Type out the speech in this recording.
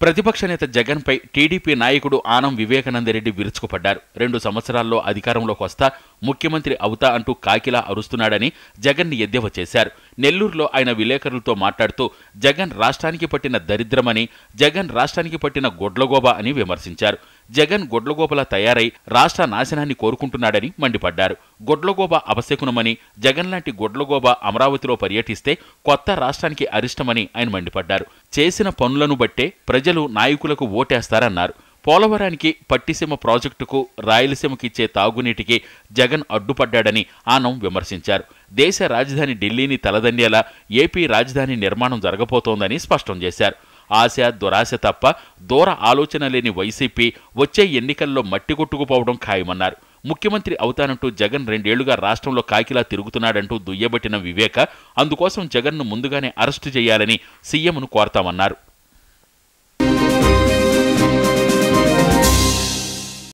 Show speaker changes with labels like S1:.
S1: ప్రతిపక్ష నేత జగన్పై టీడీపీ నాయకుడు ఆనం వివేకానందరెడ్డి విరుచుకుపడ్డారు రెండు సంవత్సరాల్లో అధికారంలోకి వస్తా ముఖ్యమంత్రి అవుతా అంటూ కాకిలా అరుస్తున్నాడని జగన్ని ఎద్దేవా చేశారు నెల్లూరులో ఆయన విలేకరులతో మాట్లాడుతూ జగన్ రాష్ట్రానికి పట్టిన దరిద్రమని జగన్ రాష్ట్రానికి పట్టిన గొడ్లగోబ అని విమర్శించారు జగన్ గొడ్లగోబలా తయారై రాష్ట్ర నాశనాన్ని కోరుకుంటున్నాడని మండిపడ్డారు గొడ్లగోబ అపశకునమని జగన్ లాంటి గొడ్లగోబ అమరావతిలో పర్యటిస్తే కొత్త రాష్ట్రానికి అరిష్టమని ఆయన మండిపడ్డారు చేసిన పనులను బట్టే ప్రజలు నాయకులకు ఓటేస్తారన్నారు పోలవరానికి పట్టిసీమ ప్రాజెక్టుకు రాయలసీమకి ఇచ్చే తాగునీటికి జగన్ అడ్డుపడ్డాడని ఆనం విమర్శించారు దేశ రాజధాని ఢిల్లీని తలదన్నేలా ఏపీ రాజధాని నిర్మాణం జరగబోతోందని స్పష్టం చేశారు ఆశ దురాశ తప్ప దూర ఆలోచన లేని వైసీపీ వచ్చే ఎన్నికల్లో మట్టి కొట్టుకుపోవడం ఖాయమన్నారు ముఖ్యమంత్రి అవుతానంటూ జగన్ రెండేళ్లుగా రాష్ట్రంలో కాకిలా తిరుగుతున్నాడంటూ దుయ్యబట్టిన వివేక అందుకోసం జగన్ను ముందుగానే అరెస్టు చేయాలని సీఎంను కోరతామన్నారు